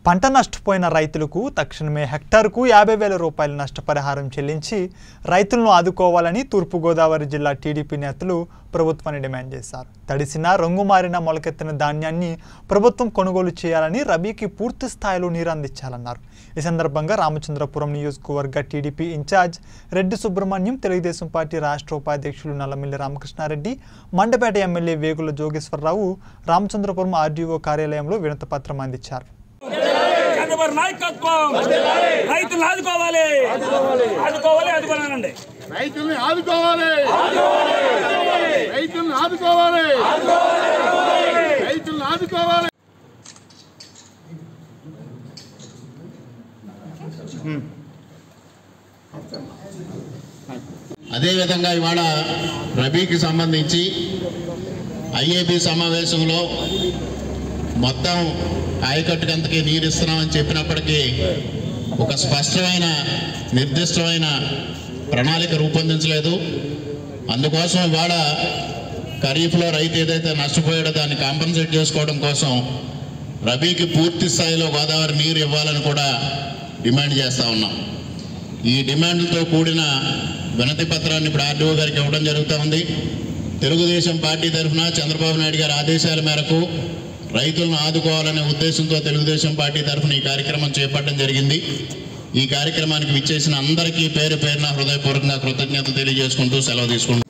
పంట నష్టపోయిన రైతులకు తక్షణమే హెక్టార్కు యాభై వేల రూపాయల నష్టపరిహారం చెల్లించి రైతులను ఆదుకోవాలని తూర్పుగోదావరి జిల్లా టీడీపీ నేతలు ప్రభుత్వాన్ని డిమాండ్ చేశారు తడిసిన రంగు మారిన మొలకెత్తిన ధాన్యాన్ని ప్రభుత్వం కొనుగోలు చేయాలని రబీకి పూర్తి స్థాయిలో నీరు అందించాలన్నారు ఈ సందర్భంగా రామచంద్రపురం నియోజకవర్గ TDP in charge Reddy Subrahmanyam Telugu Desam party రాష్ట్ర ఉపాధ్యక్షులు నల్లమిల్లి రామకృష్ణారెడ్డి మండపేట ఎమ్మెల్యే వేగుల జోగేశ్వరరావు రామచంద్రపురం ఆర్డీఓ కార్యాలయంలో వినతిపత్రం అందించారు చంద్రబాబు నాయకత్వం రైతులను ఆదుకోవాలి ఆదుకోవాలి ఆదుకోవాలండి రైతుల్ని ఆదుకోవాలి రైతుల్ని ఆదుకోవాలి రైతుల్ని ఆదుకోవాలి అదేవిధంగా ఇవాళ రబీకి సంబంధించి ఐఏబి సమావేశంలో మొత్తం ఆయకట్టుకంతకి నీరు ఇస్తున్నామని చెప్పినప్పటికీ ఒక స్పష్టమైన నిర్దిష్టమైన ప్రణాళిక రూపొందించలేదు అందుకోసం ఇవాళ ఖరీఫ్లో రైతు ఏదైతే నష్టపోయాడో దాన్ని కాంపన్సేట్ చేసుకోవడం కోసం రబీకి పూర్తి స్థాయిలో గోదావరి నీరు ఇవ్వాలని కూడా డిమాండ్ చేస్తూ ఉన్నాం ఈ డిమాండ్లతో కూడిన వినతి పత్రాన్ని ఇప్పుడు ఆర్డీఓ గారికి ఇవ్వడం జరుగుతూ ఉంది తెలుగుదేశం పార్టీ తరఫున చంద్రబాబు నాయుడు గారి ఆదేశాల మేరకు రైతులను ఆదుకోవాలనే ఉద్దేశంతో తెలుగుదేశం పార్టీ తరఫున ఈ కార్యక్రమం చేపట్టడం జరిగింది ఈ కార్యక్రమానికి విచ్చేసిన అందరికీ పేరు పేరున హృదయపూర్వకంగా కృతజ్ఞతలు తెలియజేసుకుంటూ సెలవు తీసుకుంటాం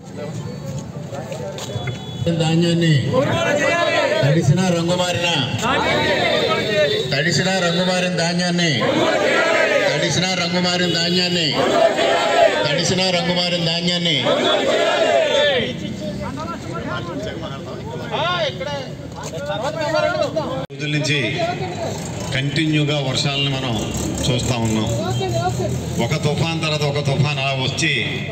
ధాన్యాన్ని తడిసిన రంగు మారిన తడిసిన రంగు మారిన ధాన్యాన్ని తడిసిన రంగు మారిన ధాన్యాన్ని తడిసిన రంగు మారిన ధాన్యాన్ని రోజుల నుంచి కంటిన్యూగా వర్షాలను మనం చూస్తూ ఉన్నాం ఒక తుఫాన్ తర్వాత ఒక తుఫాన్ అలా వచ్చి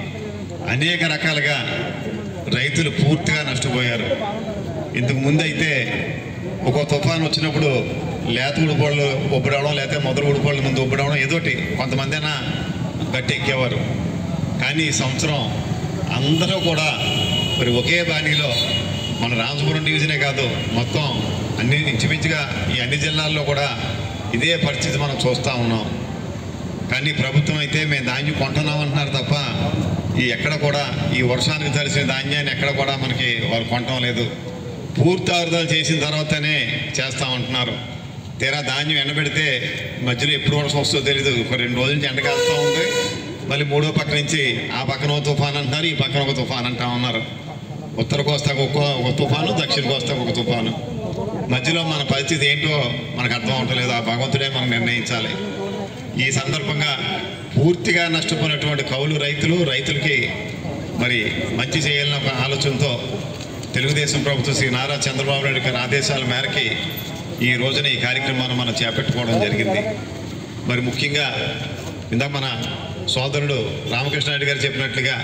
అనేక రకాలుగా రైతులు పూర్తిగా నష్టపోయారు ఇంతకు ముందు అయితే ఒక తుఫాన్ వచ్చినప్పుడు లేత ఉడిపళ్ళు ఉబ్బడవడం లేకపోతే మొదలు ఉడిపళ్ళ ముందు ఉబ్బడవడం ఏదోటి కొంతమంది అయినా గట్టి ఎక్కేవారు కానీ ఈ సంవత్సరం అందరూ కూడా మరి ఒకే బాణీలో మన రామపురం డివిజనే కాదు మొత్తం అన్ని ఇంచుమించుగా ఈ అన్ని జిల్లాల్లో కూడా ఇదే పరిస్థితి మనం చూస్తూ ఉన్నాం కానీ ప్రభుత్వం అయితే మేము ధాన్యం కొంటున్నాం అంటున్నారు తప్ప ఈ ఎక్కడ కూడా ఈ వర్షానికి తడిసిన ధాన్యాన్ని ఎక్కడ కూడా మనకి వాళ్ళు కొనటం లేదు పూర్తి ఆరుదలు చేసిన తర్వాతనే చేస్తామంటున్నారు తీరా ధాన్యం ఎండబెడితే మధ్యలో ఎప్పుడు వర్షం వస్తుందో తెలియదు ఒక రెండు రోజుల నుంచి ఎండకాస్తూ ఉంది మళ్ళీ మూడో పక్క నుంచి ఆ పక్కన ఒక తుఫాన్ అంటున్నారు ఈ పక్కన ఒక తుఫాన్ అంటా ఉన్నారు ఉత్తర కోస్తాకు ఒక ఒక తుఫాను దక్షిణ కోస్తాకు ఒక తుఫాను మధ్యలో మన పరిస్థితి ఏంటో మనకు అర్థం అవట్లేదు ఆ భగవంతుడే మనం నిర్ణయించాలి ఈ సందర్భంగా పూర్తిగా నష్టపోయినటువంటి కౌలు రైతులు రైతులకి మరి మంచి చేయాలన్న ఒక ఆలోచనతో తెలుగుదేశం ప్రభుత్వం శ్రీ నారా చంద్రబాబు నాయుడు గారి ఆదేశాల మేరకి ఈ రోజున ఈ కార్యక్రమాన్ని మనం చేపట్టుకోవడం జరిగింది మరి ముఖ్యంగా ఇందాక మన సోదరుడు రామకృష్ణారెడ్డి గారు చెప్పినట్లుగా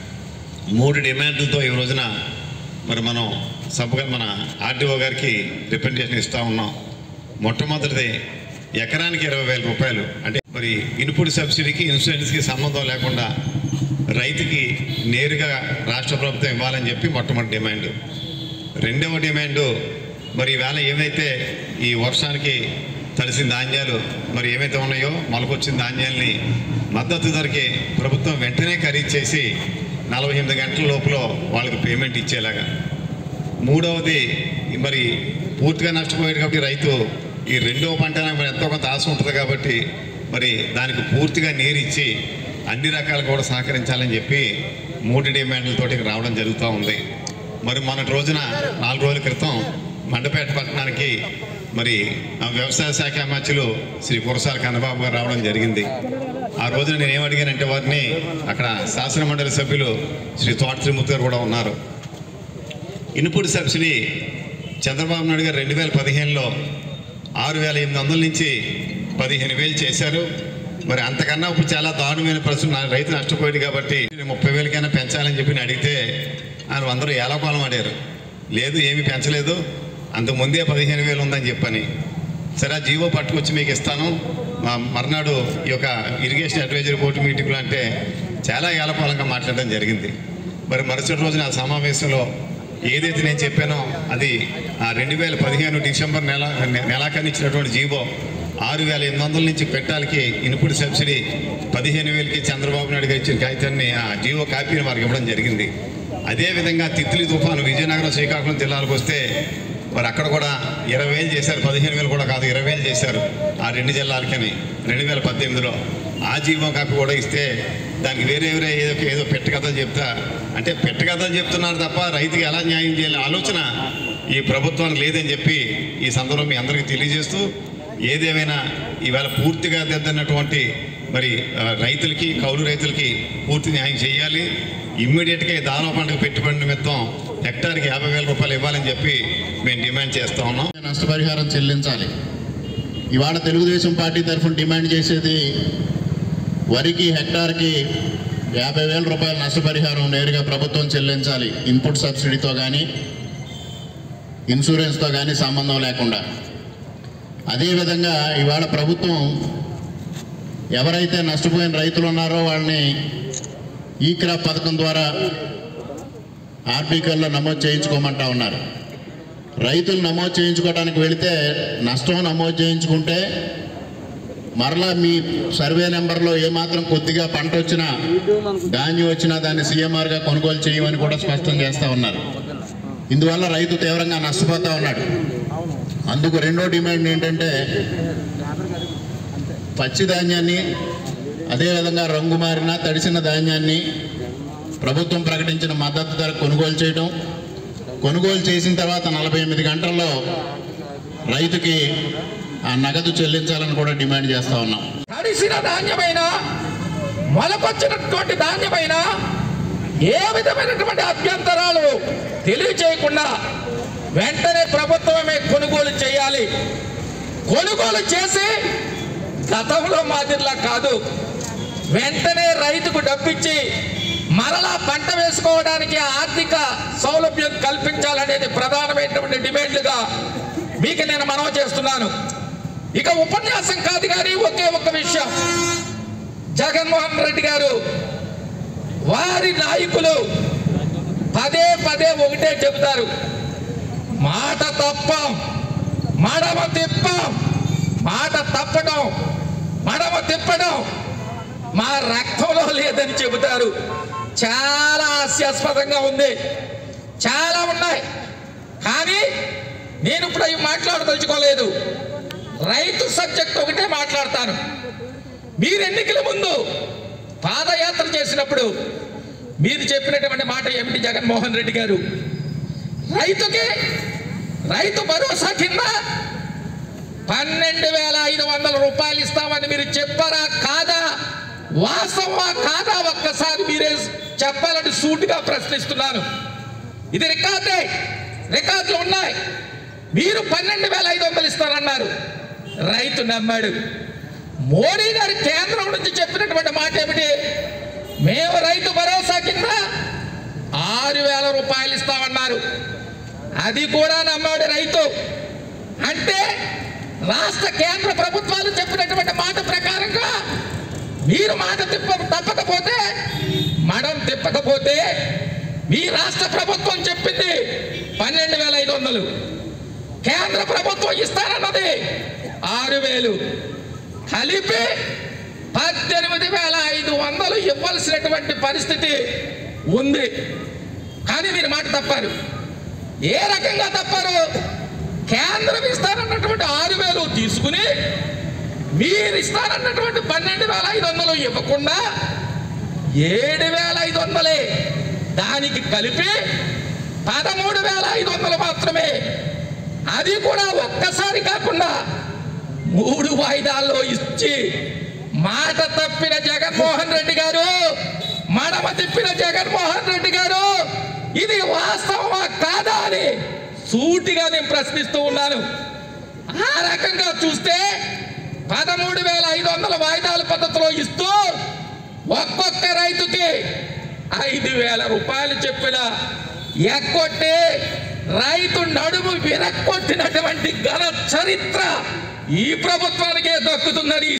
మూడు డిమాండ్లతో ఈ రోజున మరి మనం సభగా మన ఆర్డీఓ గారికి రిప్రజెంటేషన్ ఇస్తూ ఉన్నాం మొట్టమొదటిది ఎకరానికి ఇరవై వేల రూపాయలు అంటే మరి ఇనుపుడు సబ్సిడీకి ఇన్సూరెన్స్కి సంబంధం లేకుండా రైతుకి నేరుగా రాష్ట్ర ప్రభుత్వం ఇవ్వాలని చెప్పి మొట్టమొదటి డిమాండ్ రెండవ డిమాండు మరి ఈవేళ ఏమైతే ఈ వర్షానికి తడిసిన ధాన్యాలు మరి ఏమైతే ఉన్నాయో మొలకొచ్చిన ధాన్యాల్ని మద్దతు ధరకి ప్రభుత్వం వెంటనే ఖరీదు చేసి నలభై ఎనిమిది గంటల లోపల వాళ్ళకి పేమెంట్ ఇచ్చేలాగా మూడవది మరి పూర్తిగా నష్టపోయాడు కాబట్టి రైతు ఈ రెండవ పంట మరి ఎంతో కొంత ఆశ ఉంటుంది కాబట్టి మరి దానికి పూర్తిగా నీరు ఇచ్చి అన్ని రకాలు కూడా సహకరించాలని చెప్పి మూడు డిమాండ్లతోటి రావడం జరుగుతూ ఉంది మరి మొన్నటి రోజున నాలుగు రోజుల క్రితం మండపేట పట్టణానికి మరి ఆ వ్యవసాయ శాఖ మంత్రులు శ్రీ కురసాల కన్నబాబు గారు రావడం జరిగింది ఆ రోజున నేను ఏమడిగానంటే వారిని అక్కడ శాసన మండలి సభ్యులు శ్రీ తోట త్రిమూర్తి గారు కూడా ఉన్నారు ఇనుపుడు సబ్సిడీ చంద్రబాబు నాయుడు గారు రెండు వేల పదిహేనులో ఆరు వేల ఎనిమిది వందల నుంచి పదిహేను వేలు చేశారు మరి అంతకన్నా ఇప్పుడు చాలా దారుణమైన పరిస్థితి నా రైతు నష్టపోయాడు కాబట్టి ముప్పై వేలకైనా పెంచాలని చెప్పి నేను అడిగితే ఆయన అందరూ ఏలాపాలం ఆడారు లేదు ఏమీ పెంచలేదు అంతకు ముందే పదిహేను వేలు ఉందని చెప్పని సరే ఆ జీవో పట్టుకొచ్చి మీకు ఇస్తాను మా మర్నాడు ఈ యొక్క ఇరిగేషన్ అడ్వైజరీ బోర్డు మీటింగ్లో అంటే చాలా ఏలపాలంగా మాట్లాడడం జరిగింది మరి మరుసటి రోజున ఆ సమావేశంలో ఏదైతే నేను చెప్పానో అది ఆ రెండు వేల పదిహేను డిసెంబర్ నెల నె- నెలాఖరు ఇచ్చినటువంటి జీవో ఆరు వేల ఎనిమిది వందల నుంచి పెట్టాలకి ఇన్పుట్ సబ్సిడీ పదిహేను వేలకి చంద్రబాబు నాయుడు గారు ఇచ్చిన కాగితాన్ని ఆ జీవో కాపీని వారికి ఇవ్వడం జరిగింది అదేవిధంగా తిత్లీ తుఫాను విజయనగరం శ్రీకాకుళం జిల్లాలకు వస్తే మరి అక్కడ కూడా ఇరవై వేలు చేశారు పదిహేను వేలు కూడా కాదు ఇరవై వేలు చేశారు ఆ రెండు జిల్లాలకని రెండు వేల పద్దెనిమిదిలో ఆ జీవో కాపీ కూడా ఇస్తే దానికి వేరే వేరే ఏదో ఏదో పెట్టకథలు చెప్తా అంటే పెట్టకథలు చెప్తున్నారు తప్ప రైతుకి ఎలా న్యాయం చేయాలి ఆలోచన ఈ ప్రభుత్వానికి లేదని చెప్పి ఈ సందర్భం మీ అందరికీ తెలియజేస్తూ ఏదేమైనా ఈవేళ పూర్తిగా దెబ్బతిన్నటువంటి మరి ఆ, రైతులకి కౌలు రైతులకి పూర్తి న్యాయం చేయాలి ఇమ్మీడియట్గా ఈ దానవ పండుగ పెట్టుబడి నిమిత్తం హెక్టార్కి యాభై వేల రూపాయలు ఇవ్వాలని చెప్పి మేము డిమాండ్ చేస్తా ఉన్నాం నష్టపరిహారం చెల్లించాలి ఇవాళ తెలుగుదేశం పార్టీ తరఫున డిమాండ్ చేసేది వరికి హెక్టార్కి యాభై వేల రూపాయల నష్టపరిహారం నేరుగా ప్రభుత్వం చెల్లించాలి ఇన్పుట్ సబ్సిడీతో కానీ ఇన్సూరెన్స్తో కానీ సంబంధం లేకుండా అదేవిధంగా ఇవాళ ప్రభుత్వం ఎవరైతే నష్టపోయిన రైతులు ఉన్నారో వాళ్ళని ఈ క్రాప్ పథకం ద్వారా ఆర్బీకల్లో నమోదు చేయించుకోమంటా ఉన్నారు రైతులు నమోదు చేయించుకోవడానికి వెళితే నష్టం నమోదు చేయించుకుంటే మరలా మీ సర్వే నెంబర్లో ఏమాత్రం కొద్దిగా పంట వచ్చినా ధాన్యం వచ్చినా దాన్ని సీఎంఆర్గా కొనుగోలు చేయమని కూడా స్పష్టం చేస్తూ ఉన్నారు ఇందువల్ల రైతు తీవ్రంగా నష్టపోతూ ఉన్నాడు అందుకు రెండో డిమాండ్ ఏంటంటే పచ్చి ధాన్యాన్ని అదేవిధంగా రంగు మారిన తడిసిన ధాన్యాన్ని ప్రభుత్వం ప్రకటించిన మద్దతు ధర కొనుగోలు చేయడం కొనుగోలు చేసిన తర్వాత నలభై ఎనిమిది గంటల్లో రైతుకి ఆ నగదు చెల్లించాలని కూడా డిమాండ్ చేస్తా ఉన్నాం తడిసిన ధాన్యమైన మొలకొచ్చినటువంటి ధాన్యమైన ఏ విధమైనటువంటి అభ్యంతరాలు తెలియచేయకుండా వెంటనే ప్రభుత్వమే కొనుగోలు చేయాలి కొనుగోలు చేసి గతంలో మాదిరిలా కాదు వెంటనే రైతుకు డబ్బిచ్చి మరలా పంట వేసుకోవడానికి ఆర్థిక సౌలభ్యం కల్పించాలనేది ప్రధానమైనటువంటి డిమాండ్లుగా మీకు నేను మనవి చేస్తున్నాను ఇక ఉపన్యాసం కాదు కానీ ఒకే ఒక్క విషయం జగన్మోహన్ రెడ్డి గారు వారి నాయకులు పదే పదే ఒకటే చెబుతారు మాట తప్పం మడమ తిప్పం మాట తప్పడం మడమ తిప్పడం మా రక్తంలో లేదని చెబుతారు చాలా హాస్యాస్పదంగా ఉంది చాలా ఉన్నాయి కానీ నేను ఇప్పుడు అవి మాట్లాడదలుచుకోలేదు రైతు సబ్జెక్ట్ ఒకటే మాట్లాడతాను మీరు ఎన్నికల ముందు పాదయాత్ర చేసినప్పుడు మీరు చెప్పినటువంటి మాట ఏమిటి జగన్మోహన్ రెడ్డి గారు రైతుకి రైతు భరోసా కింద పన్నెండు వేల ఐదు వందల రూపాయలు ఇస్తామని మీరు చెప్పారా కాదా వాస్తవా కాదా ఒక్కసారి మీరే చెప్పాలని సూటిగా ప్రశ్నిస్తున్నాను ఇది రికార్డే రికార్డులు ఉన్నాయి మీరు పన్నెండు వేల ఐదు వందలు ఇస్తారన్నారు రైతు నమ్మాడు మోడీ గారు కేంద్రం నుంచి చెప్పినటువంటి మాట ఏమిటి మేము రైతు భరోసా కింద ఆరు వేల రూపాయలు ఇస్తామన్నారు అది కూడా నమ్మాడు రైతు అంటే రాష్ట్ర కేంద్ర ప్రభుత్వాలు చెప్పినటువంటి మాట ప్రకారంగా మీరు మాట తిప్ప తప్పకపోతే మడం తిప్పకపోతే మీ రాష్ట్ర ప్రభుత్వం చెప్పింది పన్నెండు వేల ఐదు వందలు కేంద్ర ప్రభుత్వం ఇస్తానన్నది ఆరు వేలు కలిపి పద్దెనిమిది వేల ఐదు వందలు ఇవ్వాల్సినటువంటి పరిస్థితి ఉంది కానీ మీరు మాట తప్పారు ఏ రకంగా తప్పారు కేంద్రం ఇస్తానన్నటువంటి ఆరు వేలు తీసుకుని మీరు ఇస్తానన్నటువంటి పన్నెండు వేల ఐదు వందలు ఇవ్వకుండా ఏడు వేల ఐదు వందలే దానికి కలిపి పదమూడు వేల ఐదు వందలు మాత్రమే అది కూడా ఒక్కసారి కాకుండా మూడు వాయిదాల్లో ఇచ్చి మాట తప్పిన జగన్మోహన్ రెడ్డి గారు మడమ తిప్పిన జగన్మోహన్ రెడ్డి గారు ఇది వాస్తవమా కాదా అని సూటిగా నేను ప్రశ్నిస్తూ ఉన్నాను ఆ రకంగా చూస్తే పదమూడు వేల ఐదు వందల వాయిదాల పద్ధతిలో ఇస్తూ ఒక్కొక్క రైతుకి ఐదు వేల రూపాయలు చెప్పిన ఎక్కొట్టి రైతు నడుము విరక్కొట్టినటువంటి ఘన చరిత్ర ఈ ప్రభుత్వానికే దక్కుతుందని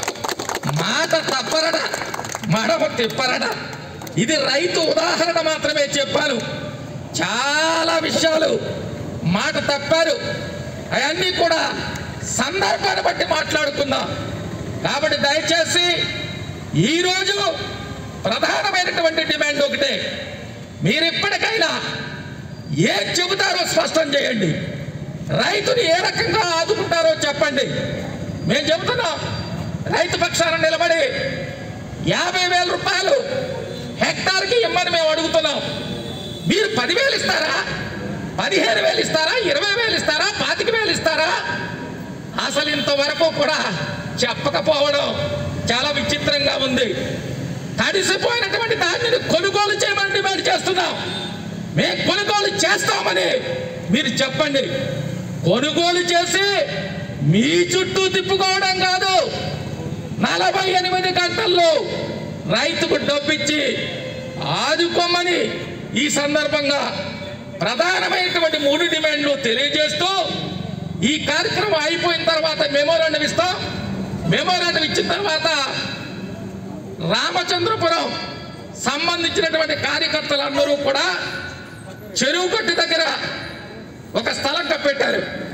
మాట తప్పరట మడమ తిప్పరట ఇది రైతు ఉదాహరణ మాత్రమే చెప్పాను చాలా విషయాలు మాట తప్పారు అవన్నీ కూడా సందర్భాన్ని బట్టి మాట్లాడుకుందాం కాబట్టి దయచేసి ఈరోజు ప్రధానమైనటువంటి డిమాండ్ ఒకటే మీరు ఇప్పటికైనా ఏం చెబుతారో స్పష్టం చేయండి రైతుని ఏ రకంగా ఆదుకుంటారో చెప్పండి మేము చెబుతున్నాం రైతు పక్షాన నిలబడి యాభై వేల రూపాయలు హెక్టార్కి ఇమ్మని మేము అడుగుతున్నాం మీరు పదివేలు ఇస్తారా పదిహేను వేలు ఇస్తారా ఇరవై వేలు ఇస్తారా పాతిక వేలు ఇస్తారా అసలు ఇంతవరకు కూడా చెప్పకపోవడం చాలా విచిత్రంగా ఉంది తడిసిపోయినటువంటి దానిని కొనుగోలు చేయమని డిమాండ్ చేస్తున్నాం మేము కొనుగోలు చేస్తామని మీరు చెప్పండి కొనుగోలు చేసి మీ చుట్టూ తిప్పుకోవడం కాదు నలభై ఎనిమిది గంటల్లో రైతుకు డబ్బిచ్చి ఆదుకోమని ఈ సందర్భంగా ప్రధానమైనటువంటి మూడు డిమాండ్లు తెలియజేస్తూ ఈ కార్యక్రమం అయిపోయిన తర్వాత మెమోరాండం ఇస్తాం మెమోరాండం ఇచ్చిన తర్వాత రామచంద్రపురం సంబంధించినటువంటి కార్యకర్తలందరూ కూడా చెరువు గట్టు దగ్గర ఒక స్థలం కప్పెట్టారు